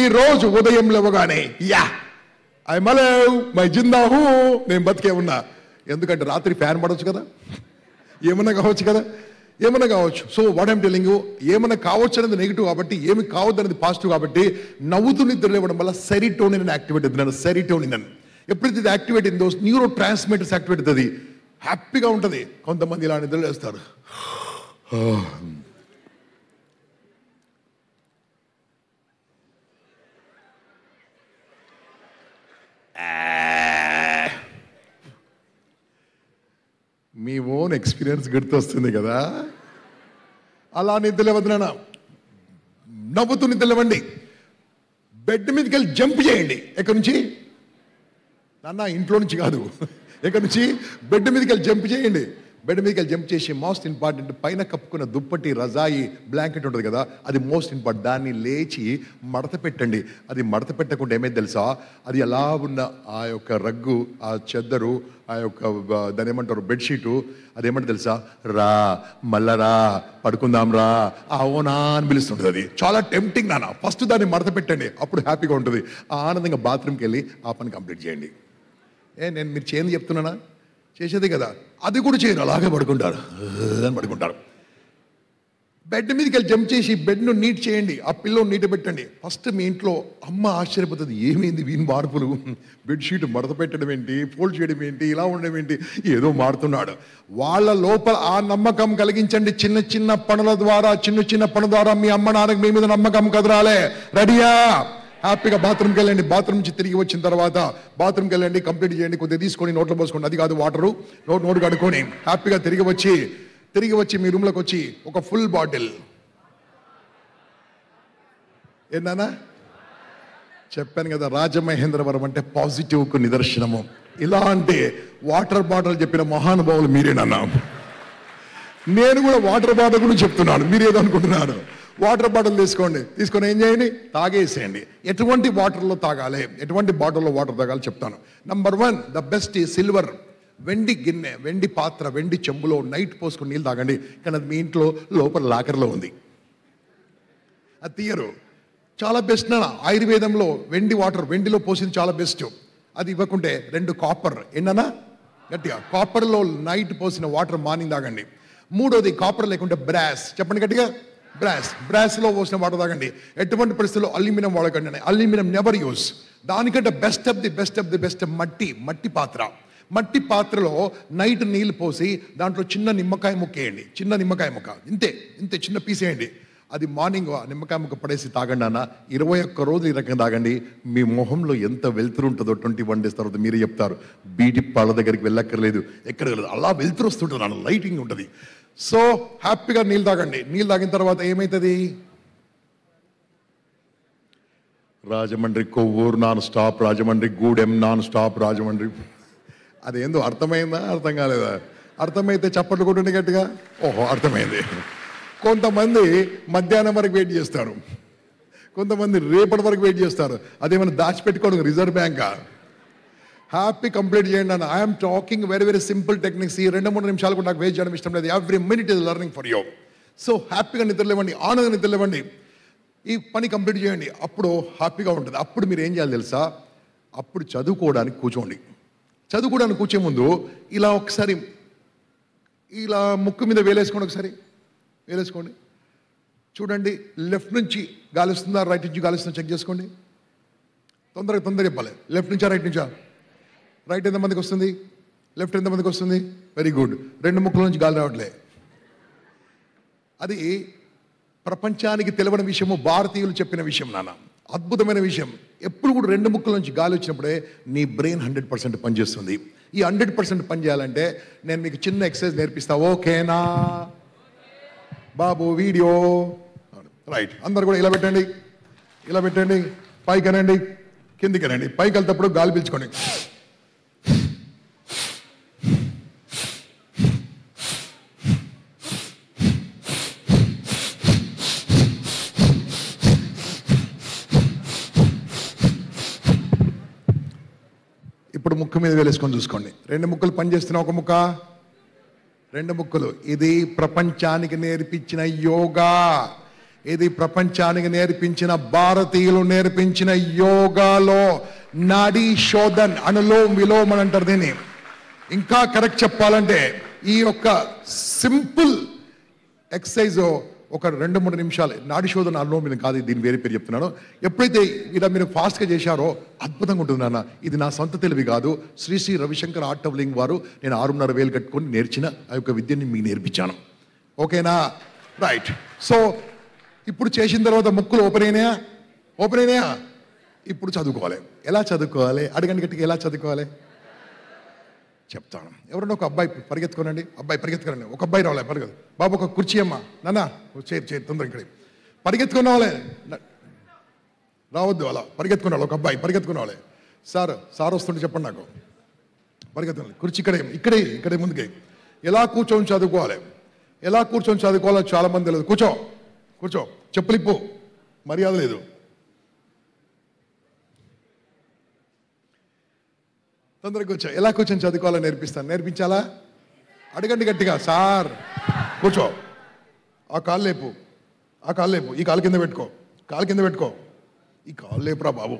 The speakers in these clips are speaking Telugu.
ప్రతిరోజు ఉదయం లేవగానే యా ఐ మలవ్ మై జిందాహు నేను బతికే ఉన్నా ఎందుకంటే రాత్రి ఫ్యాన్ పడవచ్చు కదా ఏమన్నా కావచ్చు కదా ఏమన్నా కావచ్చు so what I'm telling you ఏమన్నా కావచ్చు అనేది నెగిటివ్ కాబట్టి ఏమి కావద్దు అనేది పాజిటివ్ కాబట్టి నవ్వుతూ నిద్ర లేవడం వల్ల సెరిటోనిన్ అని యాక్టివేట్ అవుతున్నాను సెరిటోనిన్ అని ఎప్పుడైతే ఇది యాక్టివేట్ అయిందో న్యూరో ట్రాన్స్మిటర్స్ యాక్టివేట్ అవుతుంది హ్యాపీగా ఉంటుంది కొంతమంది ఇలా నిద్ర లేస్తారు మీ ఓన్ ఎక్స్పీరియన్స్ గుర్తొస్తుంది కదా అలా నిద్రలేవద్దునా నవ్వుతూ నిద్రలేవండి బెడ్ మీదకి వెళ్ళి జంప్ చేయండి ఎక్కడి నుంచి నాన్న ఇంట్లో నుంచి కాదు ఎక్కడి నుంచి బెడ్ మీదకి వెళ్ళి జంప్ చేయండి బెడ్ మీదకి వెళ్ళి జంప్ చేసి మోస్ట్ ఇంపార్టెంట్ పైన కప్పుకున్న దుప్పటి రజాయి బ్లాంకెట్ ఉంటుంది కదా అది మోస్ట్ ఇంపార్టెంట్ దాన్ని లేచి మడత పెట్టండి అది మడత పెట్టకుండా ఏమైంది తెలుసా అది ఎలా ఉన్న ఆ యొక్క రగ్గు ఆ చెద్దరు ఆ యొక్క ఆ, దాని ఏమంటారు బెడ్షీటు అదేమంటే తెలుసా రా మల్లరా పడుకుందాం రా అవునా అని పిలుస్తుంటుంది అది చాలా టెంప్టింగ్ నాన్న ఫస్ట్ దాన్ని మడత పెట్టండి అప్పుడు హ్యాపీగా ఉంటుంది ఆ ఆనందంగా బాత్రూమ్కి వెళ్ళి ఆ పని కంప్లీట్ చేయండి ఏ నేను మీరు చేయండి చెప్తున్నానా చేసేది కదా అది కూడా చేయరు అలాగే పడుకుంటారు అని పడుకుంటారు బెడ్ మీదకి వెళ్ళి జంప్ చేసి బెడ్ను నీట్ చేయండి ఆ పిల్లో నీట్ పెట్టండి ఫస్ట్ మీ ఇంట్లో అమ్మ ఆశ్చర్యపోతుంది ఏమైంది వీని మార్పులు బెడ్షీట్ మడత పెట్టడం ఏంటి ఫోల్డ్ చేయడం ఏంటి ఇలా ఉండడం ఏంటి ఏదో మారుతున్నాడు వాళ్ళ లోపల ఆ నమ్మకం కలిగించండి చిన్న చిన్న పనుల ద్వారా చిన్న చిన్న పనుల ద్వారా మీ అమ్మ నాన్నకి మీ మీద నమ్మకం కదరాలే రెడీయా హ్యాపీగా బాత్రూమ్కి వెళ్ళండి బాత్రూమ్ నుంచి తిరిగి వచ్చిన తర్వాత బాత్రూమ్కి వెళ్ళండి కంప్లీట్ చేయండి కొద్దిగా తీసుకొని నోట్లో పోసుకోండి అది కాదు వాటరు నోట్ నోటు కడుక్కొని హ్యాపీగా తిరిగి వచ్చి తిరిగి వచ్చి మీ రూమ్లోకి వచ్చి ఒక ఫుల్ బాటిల్ ఏందన్నా చెప్పాను కదా రాజమహేంద్రవరం అంటే పాజిటివ్కు నిదర్శనము ఇలాంటి వాటర్ బాటిల్ చెప్పిన మహానుభావులు మీరేనన్నా నేను కూడా వాటర్ బాటిల్ గురించి చెప్తున్నాను మీరు ఏదో అనుకుంటున్నారు వాటర్ బాటిల్ తీసుకోండి తీసుకొని ఏం చేయండి తాగేసేయండి ఎటువంటి వాటర్లో తాగాలి ఎటువంటి బాటిల్లో వాటర్ తాగాలి చెప్తాను నంబర్ వన్ ద బెస్ట్ ఈ సిల్వర్ వెండి గిన్నె వెండి పాత్ర వెండి చెంబులో నైట్ పోసుకొని నీళ్ళు తాగండి కానీ అది మీ ఇంట్లో లోపల లాకర్లో ఉంది అది తీయరు చాలా బెస్ట్ నా ఆయుర్వేదంలో వెండి వాటర్ వెండిలో పోసింది చాలా బెస్ట్ అది ఇవ్వకుంటే రెండు కాపర్ ఏంటన్నా గట్టిగా కాపర్లో నైట్ పోసిన వాటర్ మార్నింగ్ తాగండి మూడోది కాపర్ లేకుంటే బ్రాస్ చెప్పండి గట్టిగా బ్రాస్ బ్రాస్లో పోసిన వాటర్ తాగండి ఎటువంటి పరిస్థితుల్లో అల్యూమినియం వాడకండి అల్యూమినియం నెవర్ యూస్ దానికంటే best of the best of the best మట్టి మట్టి పాత్ర మట్టి పాత్రలో నైట్ నీళ్ళు పోసి దాంట్లో చిన్న నిమ్మకాయ ముక్క వేయండి చిన్న నిమ్మకాయ ముక్క ఇంతే ఇంతే చిన్న పీస్ వేయండి అది మార్నింగ్ ఆ నిమ్మకాయ ముక్క పడేసి తాగండి అన్న ఇరవై ఒక్క రోజులు ఈ రకంగా తాగండి మీ మొహంలో ఎంత వెళ్తురు ఉంటుందో ట్వంటీ వన్ డేస్ తర్వాత మీరే చెప్తారు బీటి పాళ్ళ దగ్గరికి వెళ్ళక్కర్లేదు ఎక్కడ వెళ్ళదు అలా వెళ్తురు వస్తుంటుంది అన్న లైటింగ్ ఉంటుంది సో హ్యాపీగా నీళ్ళు తాగండి నీళ్ళు తాగిన తర్వాత ఏమవుతుంది Rajahmundry Kovvur non stop Rajahmundry Gudem non stop Rajahmundry అదేందో అర్థమైందా అర్థం కాలేదా అర్థమైతే చప్పట్లు కొట్టండి గట్టిగా ఓహో అర్థమైంది కొంతమంది మధ్యాహ్నం వరకు వెయిట్ చేస్తారు కొంతమంది రేపటి వరకు వెయిట్ చేస్తారు అదేమైనా దాచిపెట్టుకోవడం రిజర్వ్ బ్యాంకా హ్యాపీ కంప్లీట్ చేయండి అన్న I'm talking very very simple techniques ఈ రెండు మూడు నిమిషాలు కూడా నాకు వేస్ట్ చేయడం ఇష్టం లేదు every minute is learning for you so హ్యాపీగా నిద్రలేవండి ఆనందంగా నిద్రలేవండి ఈ పని కంప్లీట్ చేయండి అప్పుడు హ్యాపీగా ఉంటుంది అప్పుడు మీరు ఏం చేయాలి తెలుసా అప్పుడు చదువుకోవడానికి కూర్చోండి చదువుకోవడానికి కూర్చే ముందు ఇలా ఒకసారి ఇలా ముక్కు మీద వేలేసుకోండి ఒకసారి వేలేసుకోండి చూడండి లెఫ్ట్ నుంచి గాలి వస్తుందా రైట్ నుంచి గాలి వస్తుందా చెక్ చేసుకోండి తొందరగా తొందరగా చెప్పాలి లెఫ్ట్ నుంచా రైట్ నుంచా రైట్ ఎంతమందికి వస్తుంది లెఫ్ట్ ఎంతమందికి వస్తుంది వెరీ గుడ్ రెండు ముక్కల నుంచి గాలి రావట్లే అది ప్రపంచానికి తెలవని విషయము భారతీయులు చెప్పిన విషయం నాన్న అద్భుతమైన విషయం ఎప్పుడు కూడా రెండు ముక్కల నుంచి గాలి వచ్చినప్పుడే నీ బ్రెయిన్ హండ్రెడ్ పర్సెంట్ పనిచేస్తుంది ఈ హండ్రెడ్ పర్సెంట్ పని చేయాలంటే నేను మీకు చిన్న ఎక్సర్సైజ్ నేర్పిస్తా ఓకేనా బాబు వీడియో రైట్ అందరు కూడా ఇలా పెట్టండి ఇలా పెట్టండి పైకి అనండి కిందికి అనండి పైకి వెళ్తేప్పుడు గాలి పీల్చుకోండి ఇప్పుడు ముక్కు మీద వేలేసుకొని చూసుకోండి రెండు ముక్కలు పనిచేస్తున్న ఒక ముక్క రెండు ముక్కలు ఇది ప్రపంచానికి నేర్పించిన యోగా ఇది ప్రపంచానికి నేర్పించిన భారతీయులు నేర్పించిన యోగాలో నాడీ శోధన్ అనులోమ్ విలోమ్ అని అంటారు దీన్ని ఇంకా కరెక్ట్ చెప్పాలంటే ఈ యొక్క సింపుల్ ఎక్సర్సైజ్ ఒక రెండు మూడు నిమిషాలు నాడి శోధన అనులోమం కాదు దీని వేరే పేరు చెప్తున్నాను ఎప్పుడైతే ఇలా మీరు ఫాస్ట్గా చేశారో అద్భుతంగా ఉంటుంది నాన్న ఇది నా సొంత తెలివి కాదు Sri Sri Ravishankar art of living వారు నేను ఆరున్నర వేలు కట్టుకొని నేర్చిన ఆ యొక్క విద్యని మీకు నేర్పించాను ఓకేనా రైట్ సో ఇప్పుడు చేసిన తర్వాత ముక్కులు ఓపెన్ అయినాయా ఓపెన్ అయినాయా ఇప్పుడు చదువుకోవాలి ఎలా చదువుకోవాలి అడగండి గట్టిగా ఎలా చదువుకోవాలి చెప్తాను ఎవరైనా ఒక అబ్బాయి పరిగెత్తుకోనండి అబ్బాయి పరిగెత్తుకోనండి ఒక అబ్బాయి రావాలి పరిగెత్తు బాబు ఒక కుర్చీ అమ్మా నాన్న ఓ చేరి చేరి తొందర ఇక్కడ పరిగెత్తుకున్న వాళ్ళే న- రావద్దు అలా పరిగెత్తుకున్న వాళ్ళు ఒక అబ్బాయి పరిగెత్తుకున్న వాళ్ళే సార్ సార్ వస్తుంటే చెప్పండి నాకు పరిగెత్తుకోవాలి కుర్చీ ఇక్కడే ఇక్కడే ఇక్కడే ముందుకే ఎలా కూర్చొని చదువుకోవాలి ఎలా కూర్చొని చదువుకోవాలో చాలా మంది తెలియదు కూర్చో కూర్చో చెప్పులిప్పు మర్యాద లేదు తొందరగా కూర్చో ఎలా కూర్చొని చదువుకోవాలో నేర్పిస్తాను నేర్పించాలా అడగండి గట్టిగా సార్ కూర్చో ఆ కాలు లేపు ఆ కాలు లేపు ఈ కాలు కింద పెట్టుకో కాలు కింద పెట్టుకో ఈ కాలు లేపురా బాబు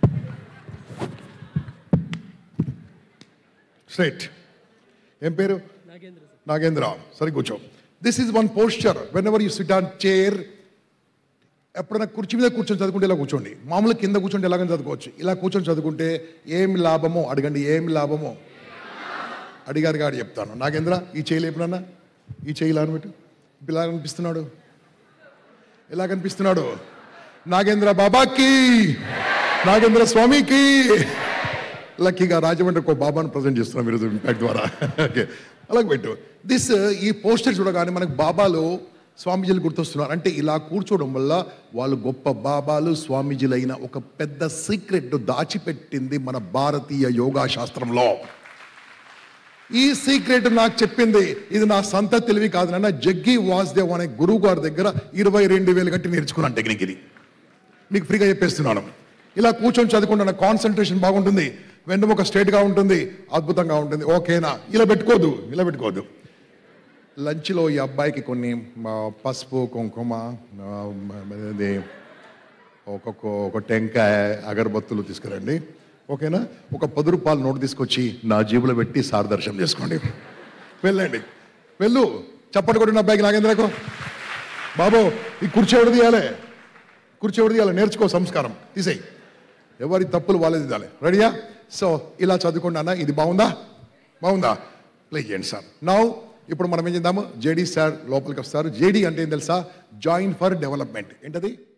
స్ట్రైట్ ఏం పేరు నాగేంద్ర సరే కూర్చో this is one posture whenever you sit on chair ఎప్పుడైనా కుర్చీ మీద కూర్చొని చదువుకుంటే ఇలా కూర్చోండి మామూలు కింద కూర్చుంటే ఎలాగని చదువుకోవచ్చు ఇలా కూర్చొని చదువుకుంటే ఏం లాభమో అడగండి ఏం లాభమో అడిగారు కాడు చెప్తాను నాగేంద్ర ఈ చేయి లేపునన్నా ఈ చేయి ఇలా అనబెట్టు ఇప్పుడు ఇలా కనిపిస్తున్నాడు ఎలా కనిపిస్తున్నాడు నాగేంద్ర బాబాకి నాగేంద్ర స్వామికి లక్కీగా రాజమండ్రికి ఒక బాబాను ప్రజెంట్ చేస్తున్నాం ఈరోజు ఇంపాక్ట్ ద్వారా ఓకే అలాగే పెట్టు దిస్ ఈ పోస్టర్ చూడగానే మనకు బాబాలు స్వామీజీలు గుర్తొస్తున్నారు అంటే ఇలా కూర్చోవడం వల్ల వాళ్ళు గొప్ప బాబాలు స్వామీజీలైన ఒక పెద్ద సీక్రెట్ దాచిపెట్టింది మన భారతీయ యోగా శాస్త్రంలో ఈ సీక్రెట్ నాకు చెప్పింది ఇది నా సొంత తెలివి కాదు నాన్న జగ్గి వాసుదేవ్ అనే గురువు గారి దగ్గర ఇరవై రెండు వేలు కట్టి నేర్చుకున్నాను టెక్నిక్ ఇది మీకు ఫ్రీగా చెప్పేస్తున్నాను ఇలా కూర్చొని చదువుకుంటున్న కాన్సన్ట్రేషన్ బాగుంటుంది వెన్నుముక స్ట్రైట్గా ఉంటుంది అద్భుతంగా ఉంటుంది ఓకేనా ఇలా పెట్టుకోదు ఇలా పెట్టుకోవద్దు లంచ్లో ఈ అబ్బాయికి కొన్ని ఆ, పసుపు కుంకుమ ఆ, ఇది ఒక్కొక్క ఒక టెంకాయ అగరబత్తులు తీసుకురండి ఓకేనా ఒక పది రూపాయలు నోటు తీసుకొచ్చి నా జేబులో పెట్టి సార్ దర్శనం చేసుకోండి వెళ్ళండి వెళ్ళు చప్పటి కొట్టిన అబ్బాయికి నాగేంద్రకు బాబు ఈ కుర్చీ ఎవడు తీయాలి కుర్చీ ఎవడు తీయాలి నేర్చుకో సంస్కారం తీసేయి ఎవరి తప్పులు వాళ్ళది తీయాలి రెడీయా సో ఇలా చదువుకోండి అన్న ఇది బాగుందా బాగుందా ప్లే చేయండి సార్ నౌ ఇప్పుడు మనం ఏం చేద్దాము జేడీ సార్ లోపలికి వస్తారు జేడీ అంటే ఏం తెలుసా జాయిన్ ఫర్ డెవలప్మెంట్ ఏంటది